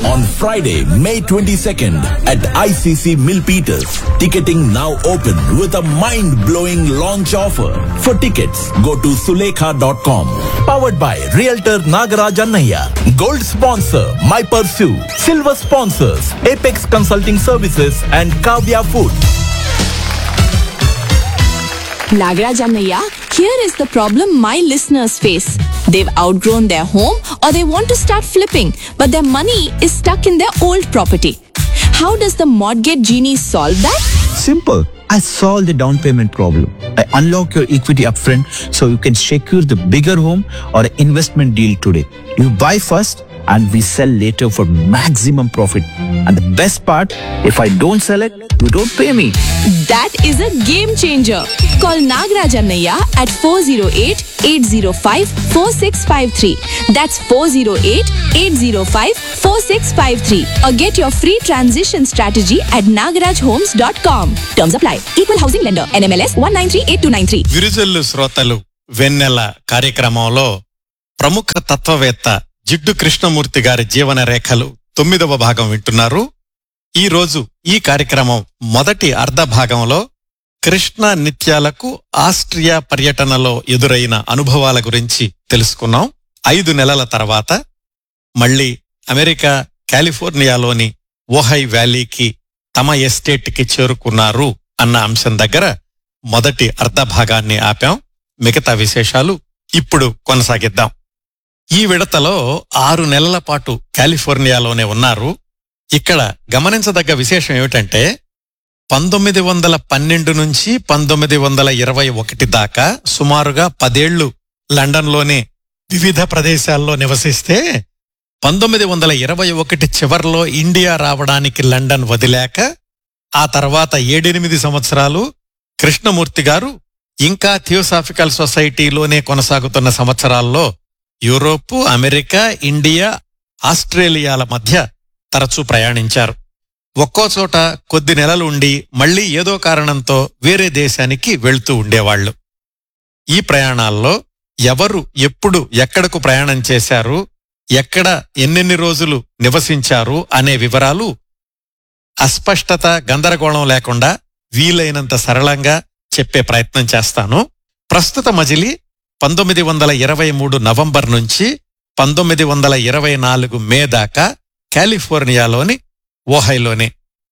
on Friday, May 22nd at ICC Milpitas. Ticketing now open with a mind-blowing launch offer. For tickets, go to sulekha.com. Powered by Realtor Nagaraj Annaya. Gold sponsor, My Pursue. Silver sponsors, Apex Consulting Services and Kavya Food. Nagaraj Annaya, here is the problem my listeners face. They've outgrown their home or they want to start flipping, but their money is stuck in their old property. How does the mortgage genie solve that? Simple. I solve the down payment problem. I unlock your equity upfront so you can secure the bigger home or investment deal today. You buy first and we sell later for maximum profit. And the best part, if I don't sell it, you don't pay me. That is a game changer. Call Nagaraj Annaya at 408-805-4653. That's 408-805-4653. Or get your free transition strategy at nagarajhomes.com. Terms apply. Equal housing lender. NMLS 1938293. విరుజల్లు శ్రోతలు వెన్నెల కార్యక్రమంలో ప్రముఖ తత్వవేత్త జిడ్డు కృష్ణమూర్తి గారి జీవన రేఖలు తొమ్మిదవ భాగం వింటున్నారు ఈ రోజు ఈ కార్యక్రమం మొదటి అర్ధ భాగంలో కృష్ణ నిత్యాలకు ఆస్ట్రియా పర్యటనలో ఎదురైన అనుభవాల గురించి తెలుసుకున్నాం ఐదు నెలల తర్వాత మళ్ళీ అమెరికా కాలిఫోర్నియాలోని ఓహై వ్యాలీకి తమ ఎస్టేట్కి చేరుకున్నారు అన్న అంశం దగ్గర మొదటి అర్ధ భాగాన్ని ఆపాం మిగతా విశేషాలు ఇప్పుడు కొనసాగిద్దాం ఈ విడతలో ఆరు నెలల పాటు కాలిఫోర్నియాలోనే ఉన్నారు ఇక్కడ గమనించదగ్గ విశేషం ఏమిటంటే పంతొమ్మిది వందల పన్నెండు నుంచి పంతొమ్మిది వందల ఇరవై ఒకటి దాకా సుమారుగా పదేళ్లు లండన్లోనే వివిధ ప్రదేశాల్లో నివసిస్తే పంతొమ్మిది వందల ఇరవై ఒకటి చివర్లో ఇండియా రావడానికి లండన్ వదిలాక ఆ తర్వాత ఏడెనిమిది సంవత్సరాలు కృష్ణమూర్తి గారు ఇంకా థియోసాఫికల్ సొసైటీలోనే కొనసాగుతున్న సంవత్సరాల్లో యూరోపు అమెరికా ఇండియా ఆస్ట్రేలియాల మధ్య తరచూ ప్రయాణించారు ఒక్కో చోట కొద్ది నెలలు ఉండి మళ్ళీ ఏదో కారణంతో వేరే దేశానికి వెళ్తూ ఉండేవాళ్లు ఈ ప్రయాణాల్లో ఎవరు ఎప్పుడు ఎక్కడకు ప్రయాణం చేశారు ఎక్కడ ఎన్నెన్ని రోజులు నివసించారు అనే వివరాలు అస్పష్టత గందరగోళం లేకుండా వీలైనంత సరళంగా చెప్పే ప్రయత్నం చేస్తాను ప్రస్తుత మజిలీ పంతొమ్మిది వందల ఇరవై మూడు నవంబర్ నుంచి పంతొమ్మిది వందల ఇరవై నాలుగు మే దాకా కాలిఫోర్నియాలోని ఓహైలోనే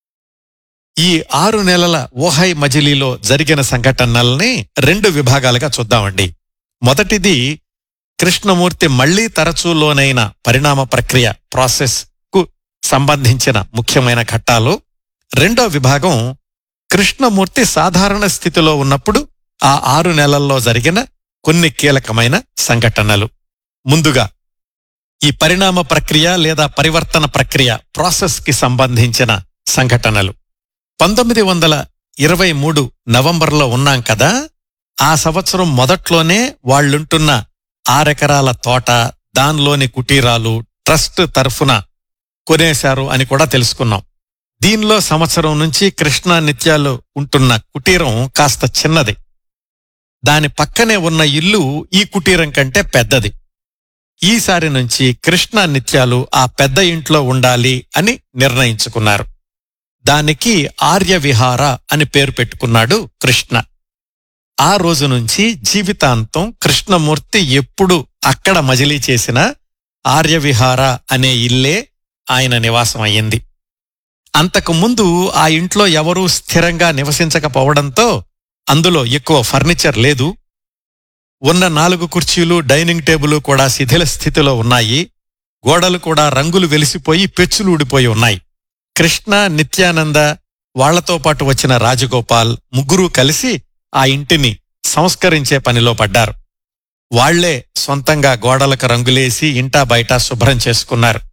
ఈ ఆరు నెలల ఓహై మజిలీలో జరిగిన సంఘటనల్ని రెండు విభాగాలుగా చూద్దామండి మొదటిది కృష్ణమూర్తి మళ్లీ తరచూ లోనైన పరిణామ ప్రక్రియ ప్రాసెస్ కు సంబంధించిన ముఖ్యమైన ఘట్టాలు రెండో విభాగం కృష్ణమూర్తి సాధారణ స్థితిలో ఉన్నప్పుడు ఆ ఆరు నెలల్లో జరిగిన కొన్ని కీలకమైన సంఘటనలు ముందుగా ఈ పరిణామ ప్రక్రియ లేదా పరివర్తన ప్రక్రియ ప్రాసెస్ కి సంబంధించిన సంఘటనలు పంతొమ్మిది వందల ఇరవై మూడు నవంబర్లో ఉన్నాం కదా ఆ సంవత్సరం మొదట్లోనే వాళ్ళుంటున్న ఆరెకరాల తోట దానిలోని కుటీరాలు ట్రస్ట్ తరఫున కొనేశారు అని కూడా తెలుసుకున్నాం దీనిలో సంవత్సరం నుంచి కృష్ణా నిత్యాలు ఉంటున్న కుటీరం కాస్త చిన్నది దాని పక్కనే ఉన్న ఇల్లు ఈ కుటీరం కంటే పెద్దది ఈసారి నుంచి కృష్ణ నిత్యాలు ఆ పెద్ద ఇంట్లో ఉండాలి అని నిర్ణయించుకున్నారు దానికి ఆర్యవిహార అని పేరు పెట్టుకున్నాడు కృష్ణ ఆ రోజు నుంచి జీవితాంతం కృష్ణమూర్తి ఎప్పుడు అక్కడ మజిలీ చేసినా ఆర్యవిహార అనే ఇల్లే ఆయన నివాసం అయ్యింది అంతకు ముందు ఆ ఇంట్లో ఎవరూ స్థిరంగా నివసించకపోవడంతో అందులో ఎక్కువ ఫర్నిచర్ లేదు ఉన్న నాలుగు కుర్చీలు డైనింగ్ టేబుల్ కూడా శిథిల స్థితిలో ఉన్నాయి గోడలు కూడా రంగులు వెలిసిపోయి పెచ్చులు ఊడిపోయి ఉన్నాయి కృష్ణ నిత్యానంద వాళ్లతో పాటు వచ్చిన రాజగోపాల్ ముగ్గురూ కలిసి ఆ ఇంటిని సంస్కరించే పనిలో పడ్డారు వాళ్లే సొంతంగా గోడలకు రంగులేసి ఇంటా బయట శుభ్రం చేసుకున్నారు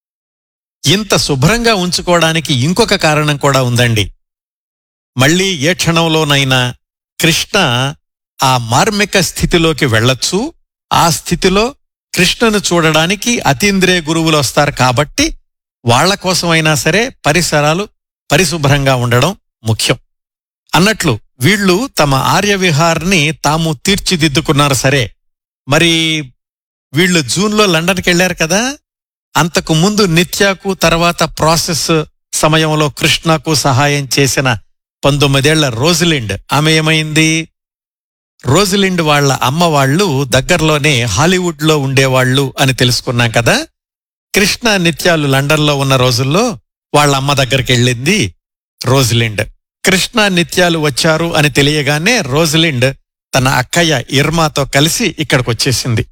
ఇంత శుభ్రంగా ఉంచుకోవడానికి ఇంకొక కారణం కూడా ఉందండి మళ్ళీ ఏ క్షణంలోనైనా కృష్ణ ఆ మార్మిక స్థితిలోకి వెళ్ళొచ్చు ఆ స్థితిలో కృష్ణను చూడడానికి అతీంద్రియ గురువులు వస్తారు కాబట్టి వాళ్ల కోసమైనా సరే పరిసరాలు పరిశుభ్రంగా ఉండడం ముఖ్యం అన్నట్లు వీళ్ళు తమ ఆర్యవిహార్ని తాము తీర్చిదిద్దుకున్నారు సరే మరి వీళ్ళు జూన్లో లండన్కి వెళ్లారు కదా అంతకు ముందు నిత్యకు తర్వాత ప్రాసెస్ సమయంలో కృష్ణకు సహాయం చేసిన పంతొమ్మిదేళ్ల రోజిలిండ్ ఆమె ఏమైంది రోజిలిండ్ వాళ్ళ అమ్మ వాళ్ళు దగ్గరలోనే హాలీవుడ్ లో ఉండేవాళ్ళు అని తెలుసుకున్నాం కదా కృష్ణ నిత్యాలు లండన్లో ఉన్న రోజుల్లో వాళ్ళ అమ్మ దగ్గరికి వెళ్ళింది రోజిలిండ్ కృష్ణ నిత్యాలు వచ్చారు అని తెలియగానే రోజిలిండ్ తన అక్కయ్య ఇర్మాతో కలిసి ఇక్కడికి వచ్చేసింది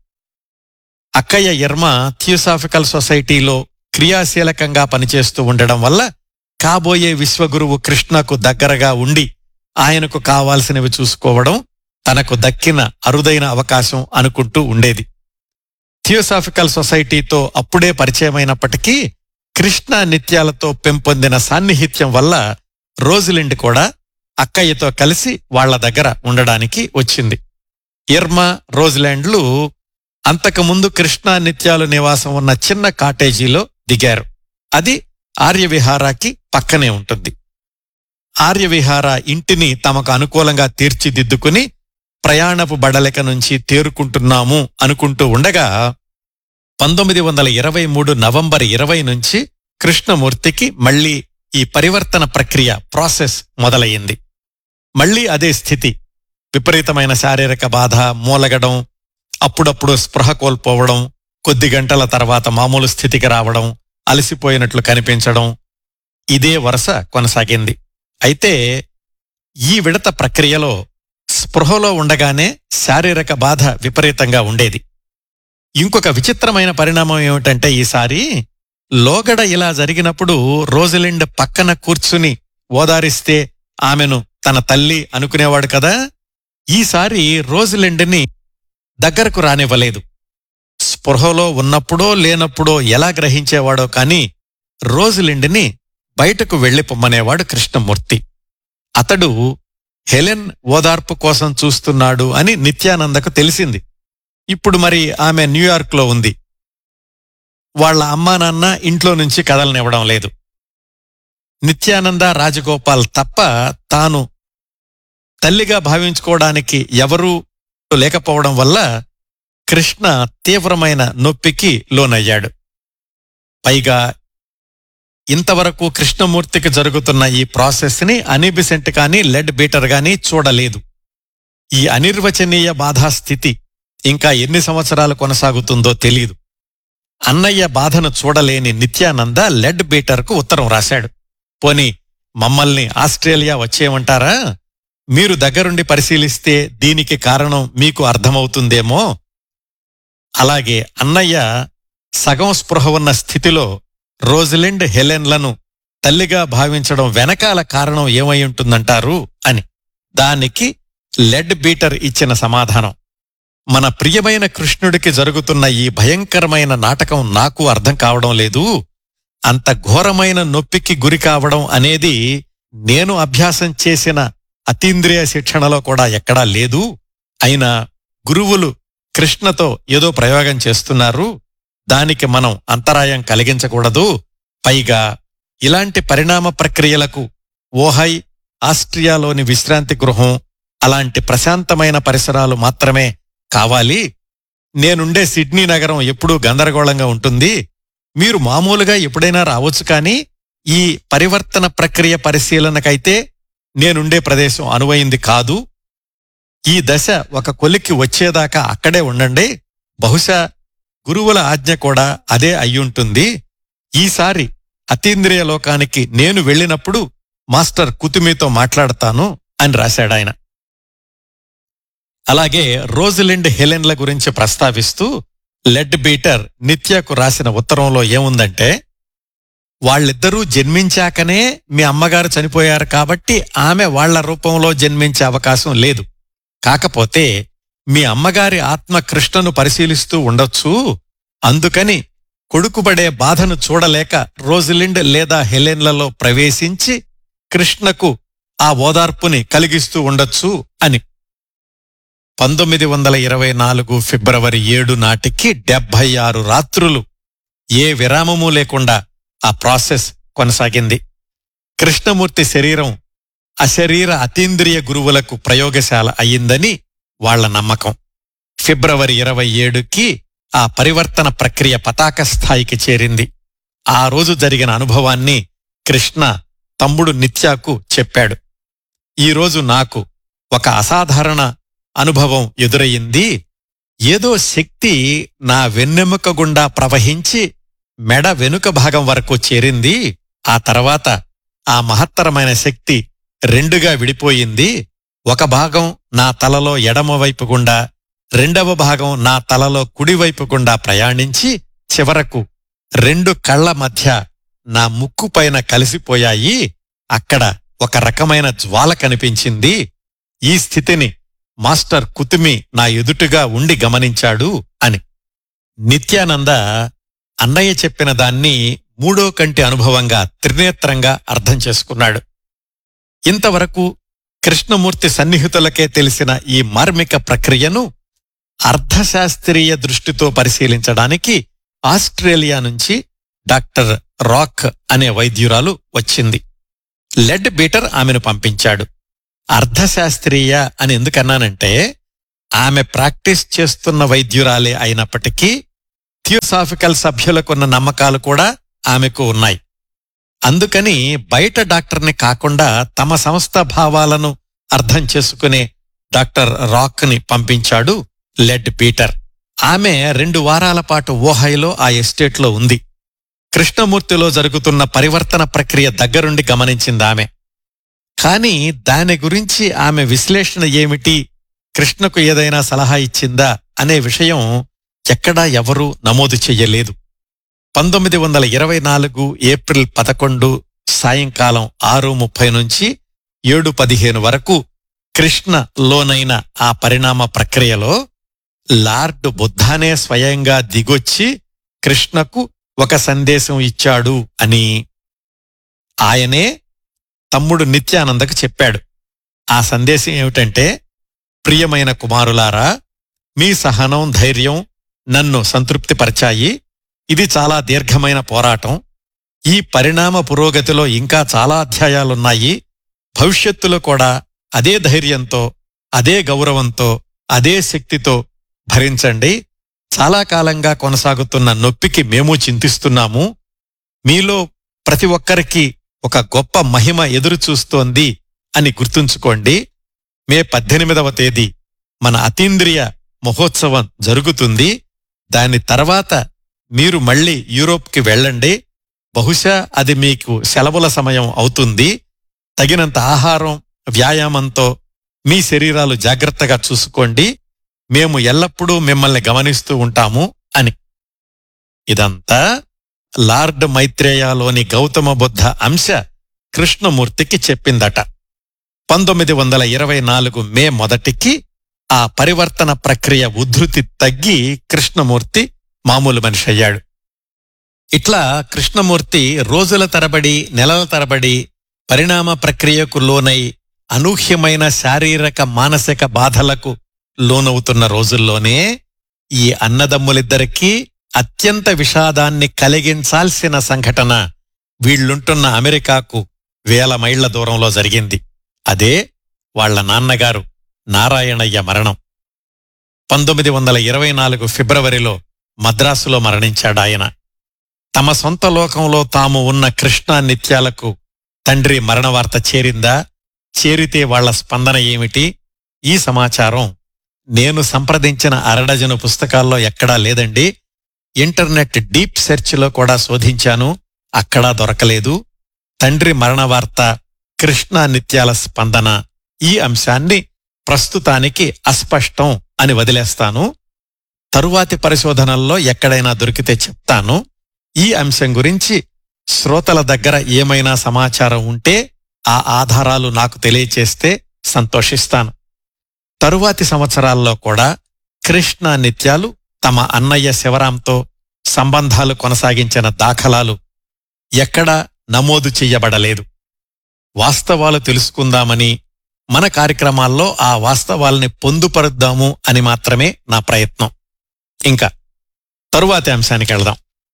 అక్కయ్య ఇర్మా థియోసాఫికల్ సొసైటీలో క్రియాశీలకంగా పనిచేస్తూ ఉండడం వల్ల కాబోయే విశ్వగురువు కృష్ణకు దగ్గరగా ఉండి ఆయనకు కావాల్సినవి చూసుకోవడం తనకు దక్కిన అరుదైన అవకాశం అనుకుంటూ ఉండేది థియోసాఫికల్ సొసైటీతో అప్పుడే పరిచయమైనప్పటికీ కృష్ణ నిత్యాలతో పెంపొందిన సాన్నిహిత్యం వల్ల రోజులిండి కూడా అక్కయ్యతో కలిసి వాళ్ళ దగ్గర ఉండడానికి వచ్చింది ఇర్మా రోజ్లాండ్లు అంతకుముందు కృష్ణా నిత్యాలు నివాసం ఉన్న చిన్న కాటేజీలో దిగారు అది ఆర్యవిహారాకి పక్కనే ఉంటుంది ఆర్యవిహార ఇంటిని తమకు అనుకూలంగా తీర్చిదిద్దుకుని ప్రయాణపు బడలిక నుంచి తేరుకుంటున్నాము అనుకుంటూ ఉండగా పంతొమ్మిది వందల ఇరవై మూడు నవంబర్ ఇరవై నుంచి కృష్ణమూర్తికి మళ్లీ ఈ పరివర్తన ప్రక్రియ ప్రాసెస్ మొదలయ్యింది మళ్లీ అదే స్థితి విపరీతమైన శారీరక బాధ మూలగడం అప్పుడప్పుడు స్పృహ కోల్పోవడం కొద్ది గంటల తర్వాత మామూలు స్థితికి రావడం అలసిపోయినట్లు కనిపించడం ఇదే వరుస కొనసాగింది అయితే ఈ విడత ప్రక్రియలో స్పృహలో ఉండగానే శారీరక బాధ విపరీతంగా ఉండేది ఇంకొక విచిత్రమైన పరిణామం ఏమిటంటే ఈసారి లోగడ ఇలా జరిగినప్పుడు రోజలిండ్ పక్కన కూర్చుని ఓదారిస్తే ఆమెను తన తల్లి అనుకునేవాడు కదా ఈసారి రోజలిండ్ని దగ్గరకు రానివ్వలేదు స్పృహలో ఉన్నప్పుడో లేనప్పుడో ఎలా గ్రహించేవాడో కాని రోజులిండిని బయటకు వెళ్లి పొమ్మనేవాడు కృష్ణమూర్తి అతడు హెలెన్ ఓదార్పు కోసం చూస్తున్నాడు అని నిత్యానందకు తెలిసింది ఇప్పుడు మరి ఆమె న్యూయార్క్లో ఉంది వాళ్ళ అమ్మా నాన్న ఇంట్లో నుంచి కదలనివ్వడం లేదు నిత్యానంద రాజగోపాల్ తప్ప తాను తల్లిగా భావించుకోవడానికి ఎవరూ లేకపోవడం వల్ల కృష్ణ తీవ్రమైన నొప్పికి లోనయ్యాడు పైగా ఇంతవరకు కృష్ణమూర్తికి జరుగుతున్న ఈ ప్రాసెస్ని అనిబిసెంట్ కానీ లెడ్ బీటర్ గాని చూడలేదు ఈ అనిర్వచనీయ బాధాస్థితి ఇంకా ఎన్ని సంవత్సరాలు కొనసాగుతుందో తెలీదు అన్నయ్య బాధను చూడలేని నిత్యానంద లెడ్ బీటర్కు ఉత్తరం రాశాడు పోని మమ్మల్ని ఆస్ట్రేలియా వచ్చేయమంటారా మీరు దగ్గరుండి పరిశీలిస్తే దీనికి కారణం మీకు అర్థమవుతుందేమో అలాగే అన్నయ్య సగం స్పృహ ఉన్న స్థితిలో రోజిలిండ్ హెలెన్లను తల్లిగా భావించడం వెనకాల కారణం ఏమై ఉంటుందంటారు అని దానికి లెడ్ బీటర్ ఇచ్చిన సమాధానం మన ప్రియమైన కృష్ణుడికి జరుగుతున్న ఈ భయంకరమైన నాటకం నాకు అర్థం కావడం లేదు అంత ఘోరమైన నొప్పికి గురి కావడం అనేది నేను అభ్యాసం చేసిన అతీంద్రియ శిక్షణలో కూడా ఎక్కడా లేదు అయినా గురువులు కృష్ణతో ఏదో ప్రయోగం చేస్తున్నారు దానికి మనం అంతరాయం కలిగించకూడదు పైగా ఇలాంటి పరిణామ ప్రక్రియలకు ఓహై ఆస్ట్రియాలోని విశ్రాంతి గృహం అలాంటి ప్రశాంతమైన పరిసరాలు మాత్రమే కావాలి నేనుండే సిడ్నీ నగరం ఎప్పుడూ గందరగోళంగా ఉంటుంది మీరు మామూలుగా ఎప్పుడైనా రావచ్చు కానీ ఈ పరివర్తన ప్రక్రియ పరిశీలనకైతే నేనుండే ప్రదేశం అనువైంది కాదు ఈ దశ ఒక కొలిక్కి వచ్చేదాకా అక్కడే ఉండండి బహుశా గురువుల ఆజ్ఞ కూడా అదే అయ్యుంటుంది ఈసారి అతీంద్రియ లోకానికి నేను వెళ్ళినప్పుడు మాస్టర్ కుతుమితో మాట్లాడతాను అని రాశాడాయన అలాగే రోజిలిండ్ హెలెన్ల గురించి ప్రస్తావిస్తూ లెడ్ బీటర్ నిత్యకు రాసిన ఉత్తరంలో ఏముందంటే వాళ్ళిద్దరూ జన్మించాకనే మీ అమ్మగారు చనిపోయారు కాబట్టి ఆమె వాళ్ల రూపంలో జన్మించే అవకాశం లేదు కాకపోతే మీ అమ్మగారి ఆత్మ కృష్ణను పరిశీలిస్తూ ఉండొచ్చు అందుకని కొడుకుబడే బాధను చూడలేక రోజిలిండ్ లేదా హెలెన్లలో ప్రవేశించి కృష్ణకు ఆ ఓదార్పుని కలిగిస్తూ ఉండొచ్చు అని పంతొమ్మిది వందల ఇరవై నాలుగు ఫిబ్రవరి ఏడు నాటికి డెబ్బై ఆరు రాత్రులు ఏ విరామము లేకుండా ఆ ప్రాసెస్ కొనసాగింది కృష్ణమూర్తి శరీరం అశరీర అతీంద్రియ గురువులకు ప్రయోగశాల అయ్యిందని వాళ్ల నమ్మకం ఫిబ్రవరి ఇరవై ఏడుకి ఆ పరివర్తన ప్రక్రియ పతాక స్థాయికి చేరింది ఆ రోజు జరిగిన అనుభవాన్ని కృష్ణ తమ్ముడు నిత్యాకు చెప్పాడు ఈరోజు నాకు ఒక అసాధారణ అనుభవం ఎదురయ్యింది ఏదో శక్తి నా వెన్నెముక గుండా ప్రవహించి మెడ వెనుక భాగం వరకు చేరింది ఆ తర్వాత ఆ మహత్తరమైన శక్తి రెండుగా విడిపోయింది ఒక భాగం నా తలలో ఎడమవైపు గుండా రెండవ భాగం నా తలలో కుడివైపు గుండా ప్రయాణించి చివరకు రెండు కళ్ల మధ్య నా ముక్కు పైన కలిసిపోయాయి అక్కడ ఒక రకమైన జ్వాల కనిపించింది ఈ స్థితిని మాస్టర్ కుతుమి నా ఎదుటుగా ఉండి గమనించాడు అని నిత్యానంద అన్నయ్య చెప్పిన దాన్ని మూడో కంటి అనుభవంగా త్రినేత్రంగా అర్థం చేసుకున్నాడు ఇంతవరకు కృష్ణమూర్తి సన్నిహితులకే తెలిసిన ఈ మార్మిక ప్రక్రియను అర్థశాస్త్రీయ దృష్టితో పరిశీలించడానికి ఆస్ట్రేలియా నుంచి డాక్టర్ రాక్ అనే వైద్యురాలు వచ్చింది లెడ్ బీటర్ ఆమెను పంపించాడు అర్థశాస్త్రీయ అని ఎందుకన్నానంటే ఆమె ప్రాక్టీస్ చేస్తున్న వైద్యురాలే అయినప్పటికీ థియోసాఫికల్ సభ్యులకున్న నమ్మకాలు కూడా ఆమెకు ఉన్నాయి అందుకని బయట డాక్టర్ని కాకుండా తమ సంస్థ భావాలను అర్థం చేసుకునే డాక్టర్ రాక్ని పంపించాడు లెడ్ పీటర్ ఆమె రెండు వారాల పాటు ఓహాయిలో ఆ ఎస్టేట్లో ఉంది కృష్ణమూర్తిలో జరుగుతున్న పరివర్తన ప్రక్రియ దగ్గరుండి గమనించింది ఆమె కాని దాని గురించి ఆమె విశ్లేషణ ఏమిటి కృష్ణకు ఏదైనా సలహా ఇచ్చిందా అనే విషయం ఎక్కడా ఎవరూ నమోదు చెయ్యలేదు పంతొమ్మిది వందల ఇరవై నాలుగు ఏప్రిల్ పదకొండు సాయంకాలం ఆరు ముప్పై నుంచి ఏడు పదిహేను వరకు కృష్ణ లోనైన ఆ పరిణామ ప్రక్రియలో లార్డ్ బుద్ధానే స్వయంగా దిగొచ్చి కృష్ణకు ఒక సందేశం ఇచ్చాడు అని ఆయనే తమ్ముడు నిత్యానందకు చెప్పాడు ఆ సందేశం ఏమిటంటే ప్రియమైన కుమారులారా మీ సహనం ధైర్యం నన్ను సంతృప్తిపరిచాయి ఇది చాలా దీర్ఘమైన పోరాటం ఈ పరిణామ పురోగతిలో ఇంకా చాలా అధ్యాయాలున్నాయి భవిష్యత్తులో కూడా అదే ధైర్యంతో అదే గౌరవంతో అదే శక్తితో భరించండి చాలా కాలంగా కొనసాగుతున్న నొప్పికి మేము చింతిస్తున్నాము మీలో ప్రతి ఒక్కరికి ఒక గొప్ప మహిమ ఎదురు చూస్తోంది అని గుర్తుంచుకోండి మే పద్దెనిమిదవ తేదీ మన అతీంద్రియ మహోత్సవం జరుగుతుంది దాని తర్వాత మీరు మళ్ళీ యూరోప్కి వెళ్ళండి బహుశా అది మీకు సెలవుల సమయం అవుతుంది తగినంత ఆహారం వ్యాయామంతో మీ శరీరాలు జాగ్రత్తగా చూసుకోండి మేము ఎల్లప్పుడూ మిమ్మల్ని గమనిస్తూ ఉంటాము అని ఇదంతా లార్డ్ మైత్రేయలోని గౌతమ బుద్ధ అంశ కృష్ణమూర్తికి చెప్పిందట పంతొమ్మిది వందల ఇరవై నాలుగు మే మొదటికి ఆ పరివర్తన ప్రక్రియ ఉద్ధృతి తగ్గి కృష్ణమూర్తి మామూలు మనిషి అయ్యాడు ఇట్లా కృష్ణమూర్తి రోజుల తరబడి నెలల తరబడి పరిణామ ప్రక్రియకు లోనై అనూహ్యమైన శారీరక మానసిక బాధలకు లోనవుతున్న రోజుల్లోనే ఈ అన్నదమ్ములిద్దరికీ అత్యంత విషాదాన్ని కలిగించాల్సిన సంఘటన వీళ్లుంటున్న అమెరికాకు వేల మైళ్ల దూరంలో జరిగింది అదే వాళ్ల నాన్నగారు నారాయణయ్య మరణం పంతొమ్మిది వందల ఇరవై నాలుగు ఫిబ్రవరిలో మద్రాసులో మరణించాడాయన తమ సొంత లోకంలో తాము ఉన్న కృష్ణా నిత్యాలకు తండ్రి మరణవార్త చేరిందా చేరితే వాళ్ల స్పందన ఏమిటి ఈ సమాచారం నేను సంప్రదించిన అరడజను పుస్తకాల్లో ఎక్కడా లేదండి ఇంటర్నెట్ డీప్ సెర్చ్లో కూడా శోధించాను అక్కడా దొరకలేదు తండ్రి మరణవార్త కృష్ణా నిత్యాల స్పందన ఈ అంశాన్ని ప్రస్తుతానికి అస్పష్టం అని వదిలేస్తాను తరువాతి పరిశోధనల్లో ఎక్కడైనా దొరికితే చెప్తాను ఈ అంశం గురించి శ్రోతల దగ్గర ఏమైనా సమాచారం ఉంటే ఆ ఆధారాలు నాకు తెలియచేస్తే సంతోషిస్తాను తరువాతి సంవత్సరాల్లో కూడా కృష్ణ నిత్యాలు తమ అన్నయ్య శివరాంతో సంబంధాలు కొనసాగించిన దాఖలాలు ఎక్కడా నమోదు చెయ్యబడలేదు వాస్తవాలు తెలుసుకుందామని మన కార్యక్రమాల్లో ఆ వాస్తవాల్ని పొందుపరుద్దాము అని మాత్రమే నా ప్రయత్నం ఇంకా తరువాతి అంశానికి వెళదాం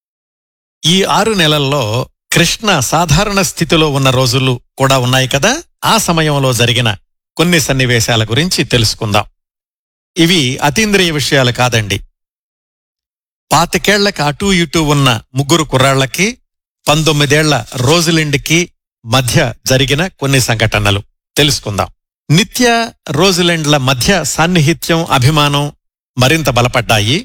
ఈ ఆరు నెలల్లో కృష్ణ సాధారణ స్థితిలో ఉన్న రోజులు కూడా ఉన్నాయి కదా ఆ సమయంలో జరిగిన కొన్ని సన్నివేశాల గురించి తెలుసుకుందాం ఇవి అతీంద్రియ విషయాలు కాదండి పాతికేళ్లకి అటూ ఇటూ ఉన్న ముగ్గురు కుర్రాళ్లకి పంతొమ్మిదేళ్ల రోజులిండ్కి మధ్య జరిగిన కొన్ని సంఘటనలు తెలుసుకుందాం నిత్య రోజులెండ్ల మధ్య సాన్నిహిత్యం అభిమానం మరింత బలపడ్డాయి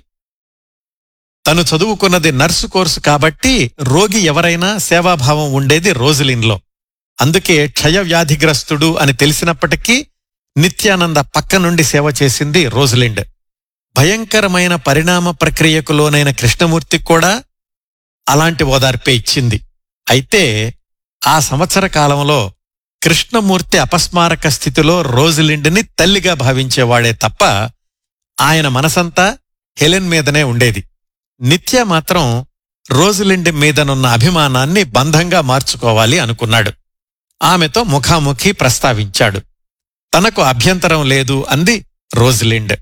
తను చదువుకున్నది నర్సు కోర్సు కాబట్టి రోగి ఎవరైనా సేవాభావం ఉండేది రోజులిన్లో అందుకే క్షయ వ్యాధిగ్రస్తుడు అని తెలిసినప్పటికీ నిత్యానంద పక్క నుండి సేవ చేసింది రోజులిండ్ భయంకరమైన పరిణామ ప్రక్రియకు లోనైన కృష్ణమూర్తికి కూడా అలాంటి ఓదార్పే ఇచ్చింది అయితే ఆ సంవత్సర కాలంలో కృష్ణమూర్తి అపస్మారక స్థితిలో రోజులిండ్ని తల్లిగా భావించేవాడే తప్ప ఆయన మనసంతా హెలెన్ మీదనే ఉండేది నిత్య మాత్రం రోజులిండ్ మీదనున్న అభిమానాన్ని బంధంగా మార్చుకోవాలి అనుకున్నాడు ఆమెతో ముఖాముఖి ప్రస్తావించాడు తనకు అభ్యంతరం లేదు అంది రోజులిండ్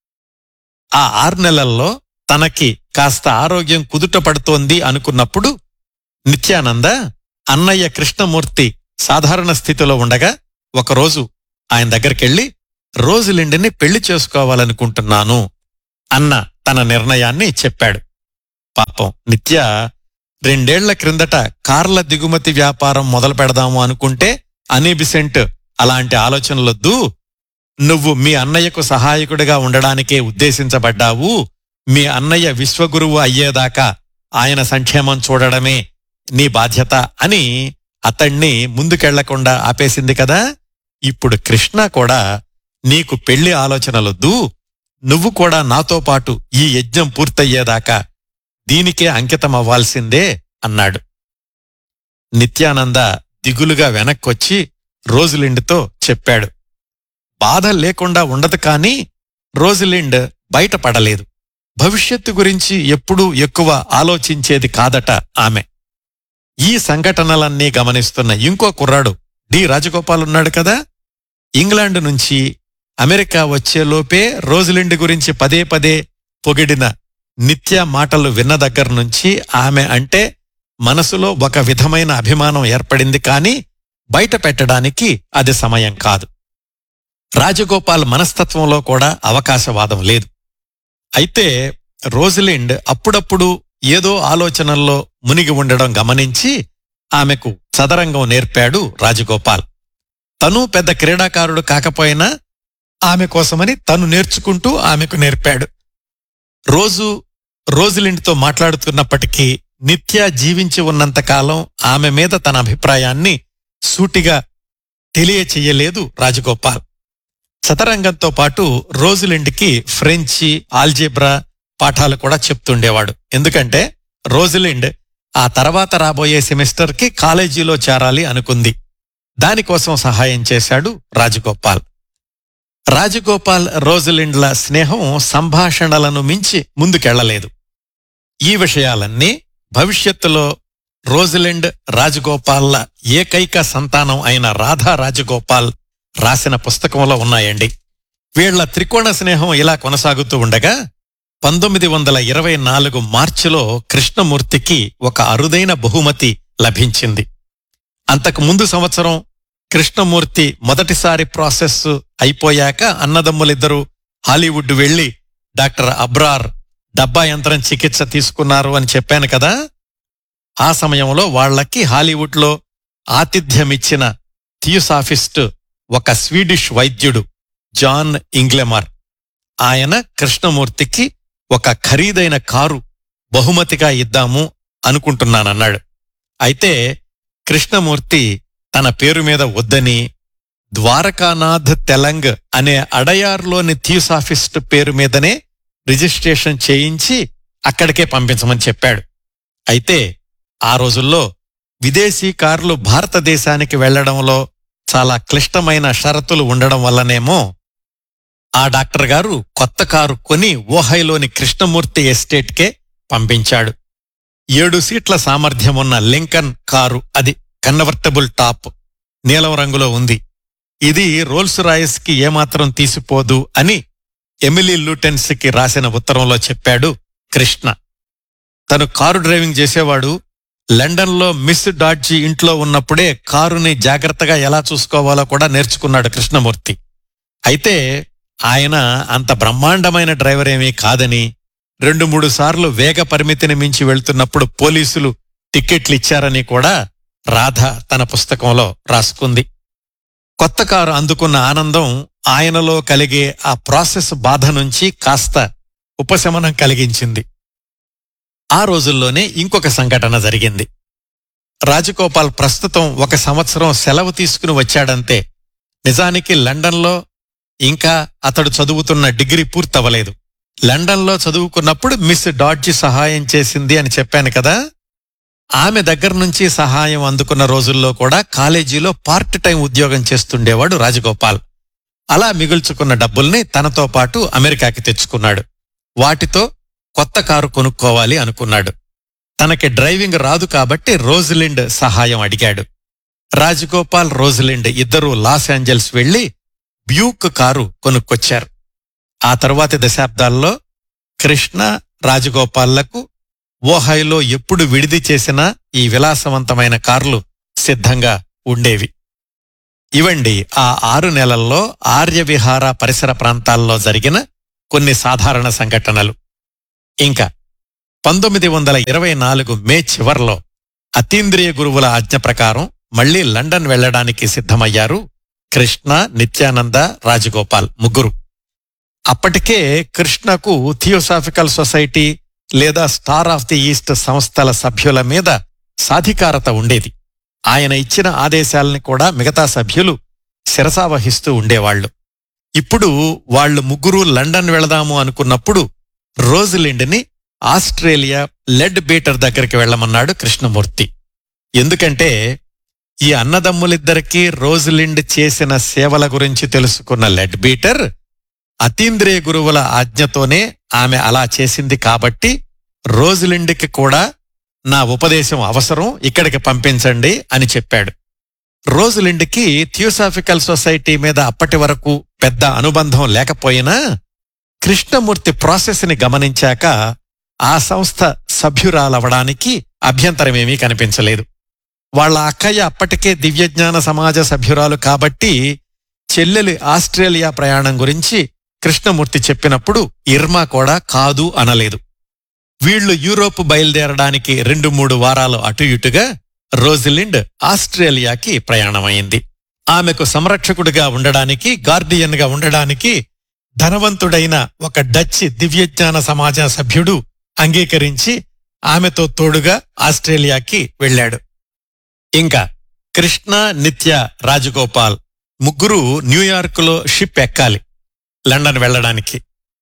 ఆ ఆరు నెలల్లో తనకి కాస్త ఆరోగ్యం కుదుట పడుతోంది అనుకున్నప్పుడు నిత్యానంద అన్నయ్య కృష్ణమూర్తి సాధారణ స్థితిలో ఉండగా ఒకరోజు ఆయన దగ్గరికెళ్ళి రోజులిండిని పెళ్లి చేసుకోవాలనుకుంటున్నాను అన్న తన నిర్ణయాన్ని చెప్పాడు పాపం నిత్య రెండేళ్ల క్రిందట కార్ల దిగుమతి వ్యాపారం మొదలు పెడదాము అనుకుంటే అనీబిసెంట్ అలాంటి ఆలోచనలొద్దు నువ్వు మీ అన్నయ్యకు సహాయకుడిగా ఉండడానికే ఉద్దేశించబడ్డావు మీ అన్నయ్య విశ్వగురువు అయ్యేదాకా ఆయన సంక్షేమం చూడడమే నీ బాధ్యత అని అతణ్ణి ముందుకెళ్లకుండా ఆపేసింది కదా ఇప్పుడు కృష్ణ కూడా నీకు పెళ్లి ఆలోచనలొద్దు నువ్వు కూడా నాతో పాటు ఈ యజ్ఞం పూర్తయ్యేదాకా దీనికే అంకితమవ్వాల్సిందే అన్నాడు నిత్యానంద దిగులుగా వెనక్కొచ్చి రోజులిండ్తో చెప్పాడు బాధ లేకుండా ఉండదు కాని రోజులిండ్ బయటపడలేదు భవిష్యత్తు గురించి ఎప్పుడూ ఎక్కువ ఆలోచించేది కాదట ఆమె ఈ సంఘటనలన్నీ గమనిస్తున్న ఇంకో కుర్రాడు డి రాజగోపాల్ ఉన్నాడు కదా ఇంగ్లాండ్ నుంచి అమెరికా వచ్చేలోపే రోజులిండ్ గురించి పదే పదే పొగిడిన నిత్య మాటలు విన్న దగ్గర నుంచి ఆమె అంటే మనసులో ఒక విధమైన అభిమానం ఏర్పడింది కాని బయట పెట్టడానికి అది సమయం కాదు రాజగోపాల్ మనస్తత్వంలో కూడా అవకాశవాదం లేదు అయితే రోజలిండ్ అప్పుడప్పుడు ఏదో ఆలోచనల్లో మునిగి ఉండడం గమనించి ఆమెకు చదరంగం నేర్పాడు రాజగోపాల్ తను పెద్ద క్రీడాకారుడు కాకపోయినా ఆమె కోసమని తను నేర్చుకుంటూ ఆమెకు నేర్పాడు రోజు రోజులిండ్తో మాట్లాడుతున్నప్పటికీ నిత్య జీవించి ఉన్నంతకాలం ఆమె మీద తన అభిప్రాయాన్ని సూటిగా తెలియచెయ్యలేదు రాజగోపాల్ చతరంగంతో పాటు రోజులిండ్కి ఫ్రెంచి ఆల్జీబ్రా పాఠాలు కూడా చెప్తుండేవాడు ఎందుకంటే రోజులిండ్ ఆ తర్వాత రాబోయే సెమిస్టర్కి కాలేజీలో చేరాలి అనుకుంది దానికోసం సహాయం చేశాడు రాజగోపాల్ రాజగోపాల్ రోజులిండ్ల స్నేహం సంభాషణలను మించి ముందుకెళ్లలేదు ఈ విషయాలన్నీ భవిష్యత్తులో రోజులిండ్ రాజగోపాల్ల ఏకైక సంతానం అయిన రాధా రాజగోపాల్ రాసిన పుస్తకంలో ఉన్నాయండి వీళ్ల త్రికోణ స్నేహం ఇలా కొనసాగుతూ ఉండగా పంతొమ్మిది వందల ఇరవై నాలుగు మార్చిలో కృష్ణమూర్తికి ఒక అరుదైన బహుమతి లభించింది అంతకు ముందు సంవత్సరం కృష్ణమూర్తి మొదటిసారి ప్రాసెస్ అయిపోయాక అన్నదమ్ములిద్దరూ హాలీవుడ్ వెళ్లి డాక్టర్ అబ్రార్ డబ్బా యంత్రం చికిత్స తీసుకున్నారు అని చెప్పాను కదా ఆ సమయంలో వాళ్లకి హాలీవుడ్లో ఆతిథ్యమిచ్చిన థియోసాఫిస్ట్ ఒక స్వీడిష్ వైద్యుడు జాన్ ఇంగ్లెమర్ ఆయన కృష్ణమూర్తికి ఒక ఖరీదైన కారు బహుమతిగా ఇద్దాము అనుకుంటున్నానన్నాడు అయితే కృష్ణమూర్తి తన పేరు మీద వద్దని ద్వారకానాథ్ తెలంగ్ అనే అడయార్లోని థియోసాఫిస్ట్ పేరు మీదనే రిజిస్ట్రేషన్ చేయించి అక్కడికే పంపించమని చెప్పాడు అయితే ఆ రోజుల్లో విదేశీ కార్లు భారతదేశానికి వెళ్లడంలో చాలా క్లిష్టమైన షరతులు ఉండడం వల్లనేమో ఆ డాక్టర్ గారు కొత్త కారు కొని ఓహైలోని కృష్ణమూర్తి ఎస్టేట్కే పంపించాడు ఏడు సీట్ల సామర్థ్యమున్న లింకన్ కారు అది కన్వర్టబుల్ టాప్ నీలం రంగులో ఉంది ఇది రోల్స్ రాయిస్ కి ఏమాత్రం తీసిపోదు అని ఎమిలీ లూటెన్స్ కి రాసిన ఉత్తరంలో చెప్పాడు కృష్ణ తను కారు డ్రైవింగ్ చేసేవాడు లండన్లో మిస్ డాడ్జీ ఇంట్లో ఉన్నప్పుడే కారుని జాగ్రత్తగా ఎలా చూసుకోవాలో కూడా నేర్చుకున్నాడు కృష్ణమూర్తి అయితే ఆయన అంత బ్రహ్మాండమైన డ్రైవర్ ఏమీ కాదని రెండు మూడు సార్లు వేగ పరిమితిని మించి వెళ్తున్నప్పుడు పోలీసులు టిక్కెట్లు ఇచ్చారని కూడా రాధ తన పుస్తకంలో రాసుకుంది కొత్త కారు అందుకున్న ఆనందం ఆయనలో కలిగే ఆ ప్రాసెస్ బాధ నుంచి కాస్త ఉపశమనం కలిగించింది ఆ రోజుల్లోనే ఇంకొక సంఘటన జరిగింది రాజగోపాల్ ప్రస్తుతం ఒక సంవత్సరం సెలవు తీసుకుని వచ్చాడంతే నిజానికి లండన్లో ఇంకా అతడు చదువుతున్న డిగ్రీ పూర్తవలేదు లండన్లో చదువుకున్నప్పుడు మిస్ డాడ్జి సహాయం చేసింది అని చెప్పాను కదా ఆమె దగ్గర నుంచి సహాయం అందుకున్న రోజుల్లో కూడా కాలేజీలో పార్ట్ టైం ఉద్యోగం చేస్తుండేవాడు రాజగోపాల్ అలా మిగుల్చుకున్న డబ్బుల్ని తనతో పాటు అమెరికాకి తెచ్చుకున్నాడు వాటితో కొత్త కారు కొనుక్కోవాలి అనుకున్నాడు తనకి డ్రైవింగ్ రాదు కాబట్టి రోజ్లిండ్ సహాయం అడిగాడు రాజగోపాల్ రోజ్లిండ్ ఇద్దరూ లాస్ ఏంజల్స్ వెళ్లి బ్యూక్ కారు కొనుక్కొచ్చారు ఆ తరువాతి దశాబ్దాల్లో కృష్ణ రాజగోపాల్లకు ఓహాయిలో ఎప్పుడు విడిది చేసినా ఈ విలాసవంతమైన కార్లు సిద్ధంగా ఉండేవి ఇవండి ఆ ఆరు నెలల్లో ఆర్యవిహార పరిసర ప్రాంతాల్లో జరిగిన కొన్ని సాధారణ సంఘటనలు ఇంకా పంతొమ్మిది వందల ఇరవై నాలుగు మే చివర్లో అతీంద్రియ గురువుల ఆజ్ఞ ప్రకారం మళ్లీ లండన్ వెళ్లడానికి సిద్ధమయ్యారు కృష్ణ నిత్యానంద రాజగోపాల్ ముగ్గురు అప్పటికే కృష్ణకు థియోసాఫికల్ సొసైటీ లేదా స్టార్ ఆఫ్ ది ఈస్ట్ సంస్థల సభ్యుల మీద సాధికారత ఉండేది ఆయన ఇచ్చిన ఆదేశాలని కూడా మిగతా సభ్యులు శిరసావహిస్తూ ఉండేవాళ్లు ఇప్పుడు వాళ్ళు ముగ్గురు లండన్ వెళదాము అనుకున్నప్పుడు రోజ్లిండ్ని ఆస్ట్రేలియా లెడ్ బీటర్ దగ్గరికి వెళ్లమన్నాడు కృష్ణమూర్తి ఎందుకంటే ఈ అన్నదమ్ములిద్దరికీ రోజ్లిండ్ చేసిన సేవల గురించి తెలుసుకున్న లెడ్ బీటర్ అతీంద్రియ గురువుల ఆజ్ఞతోనే ఆమె అలా చేసింది కాబట్టి రోజ్లిండ్కి కూడా నా ఉపదేశం అవసరం ఇక్కడికి పంపించండి అని చెప్పాడు రోజ్లిండ్కి థియోసాఫికల్ సొసైటీ మీద అప్పటి వరకు పెద్ద అనుబంధం లేకపోయినా కృష్ణమూర్తి ప్రాసెస్ని గమనించాక ఆ సంస్థ సభ్యురాలవడానికి అభ్యంతరమేమీ కనిపించలేదు వాళ్ళ అక్కయ్య అప్పటికే దివ్యజ్ఞాన సమాజ సభ్యురాలు కాబట్టి చెల్లెలి ఆస్ట్రేలియా ప్రయాణం గురించి కృష్ణమూర్తి చెప్పినప్పుడు ఇర్మా కూడా కాదు అనలేదు వీళ్లు యూరోప్ బయలుదేరడానికి రెండు మూడు వారాలు అటు ఇటుగా రోజిలిండ్ ఆస్ట్రేలియాకి ప్రయాణమైంది ఆమెకు సంరక్షకుడిగా ఉండడానికి గార్డియన్గా ఉండడానికి ధనవంతుడైన ఒక డచ్ దివ్యజ్ఞాన సమాజ సభ్యుడు అంగీకరించి ఆమెతో తోడుగా ఆస్ట్రేలియాకి వెళ్ళాడు ఇంకా కృష్ణ నిత్య రాజగోపాల్ ముగ్గురు న్యూయార్కులో షిప్ ఎక్కాలి లండన్ వెళ్ళడానికి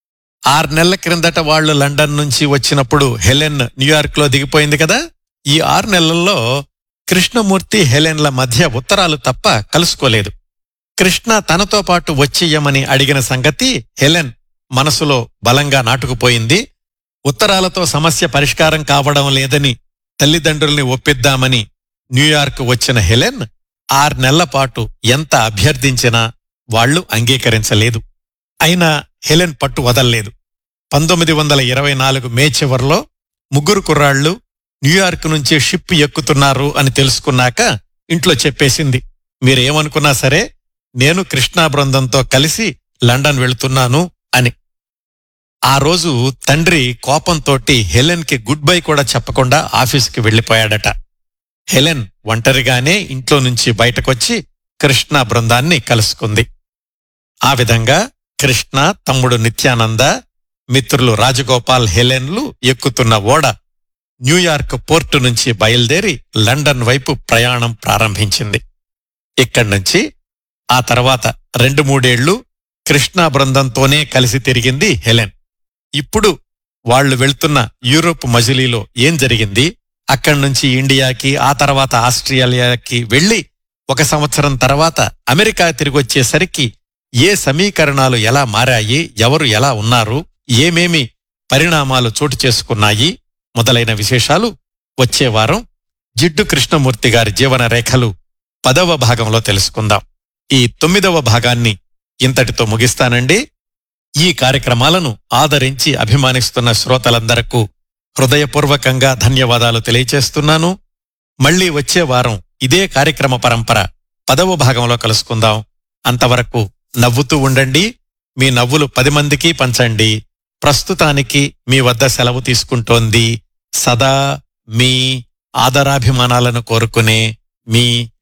ఆరు నెలల క్రిందట వాళ్ళు లండన్ నుంచి వచ్చినప్పుడు హెలెన్ న్యూయార్క్లో దిగిపోయింది కదా ఈ ఆరు నెలల్లో కృష్ణమూర్తి హెలెన్ల మధ్య ఉత్తరాలు తప్ప కలుసుకోలేదు కృష్ణ తనతో పాటు వచ్చేయమని అడిగిన సంగతి హెలెన్ మనసులో బలంగా నాటుకుపోయింది ఉత్తరాలతో సమస్య పరిష్కారం కావడం లేదని తల్లిదండ్రుల్ని ఒప్పిద్దామని న్యూయార్క్ వచ్చిన హెలెన్ ఆరు నెలల పాటు ఎంత అభ్యర్థించినా వాళ్లు అంగీకరించలేదు అయినా హెలెన్ పట్టు వదల్లేదు పంతొమ్మిది వందల ఇరవై నాలుగు మే చివర్లో ముగ్గురు కుర్రాళ్లు న్యూయార్క్ నుంచి షిప్ ఎక్కుతున్నారు అని తెలుసుకున్నాక ఇంట్లో చెప్పేసింది మీరేమనుకున్నా సరే నేను కృష్ణా బృందంతో కలిసి లండన్ వెళుతున్నాను అని ఆ రోజు తండ్రి కోపంతోటి హెలెన్కి గుడ్ బై కూడా చెప్పకుండా ఆఫీసుకి వెళ్లిపోయాడట హెలెన్ ఒంటరిగానే ఇంట్లో నుంచి బయటకొచ్చి కృష్ణ బృందాన్ని కలుసుకుంది ఆ విధంగా కృష్ణ తమ్ముడు నిత్యానంద మిత్రులు రాజగోపాల్ హెలెన్లు ఎక్కుతున్న ఓడ న్యూయార్క్ పోర్టు నుంచి బయలుదేరి లండన్ వైపు ప్రయాణం ప్రారంభించింది ఇక్కడ్నుంచి ఆ తర్వాత రెండు మూడేళ్లు కృష్ణా బృందంతోనే కలిసి తిరిగింది హెలెన్ ఇప్పుడు వాళ్లు వెళ్తున్న యూరోప్ మజిలీలో ఏం జరిగింది అక్కడి నుంచి ఇండియాకి ఆ తర్వాత ఆస్ట్రేలియాకి వెళ్లి ఒక సంవత్సరం తర్వాత అమెరికా తిరిగొచ్చేసరికి ఏ సమీకరణాలు ఎలా మారాయి ఎవరు ఎలా ఉన్నారు ఏమేమి పరిణామాలు చోటు చేసుకున్నాయి మొదలైన విశేషాలు వచ్చే వారం జిడ్డు కృష్ణమూర్తి గారి జీవన రేఖలు పదవ భాగంలో తెలుసుకుందాం ఈ తొమ్మిదవ భాగాన్ని ఇంతటితో ముగిస్తానండి ఈ కార్యక్రమాలను ఆదరించి అభిమానిస్తున్న శ్రోతలందరకు హృదయపూర్వకంగా ధన్యవాదాలు తెలియచేస్తున్నాను మళ్ళీ వచ్చే వారం ఇదే కార్యక్రమ పరంపర పదవ భాగంలో కలుసుకుందాం అంతవరకు నవ్వుతూ ఉండండి మీ నవ్వులు పది మందికి పంచండి ప్రస్తుతానికి మీ వద్ద సెలవు తీసుకుంటోంది సదా మీ ఆదరాభిమానాలను కోరుకునే మీ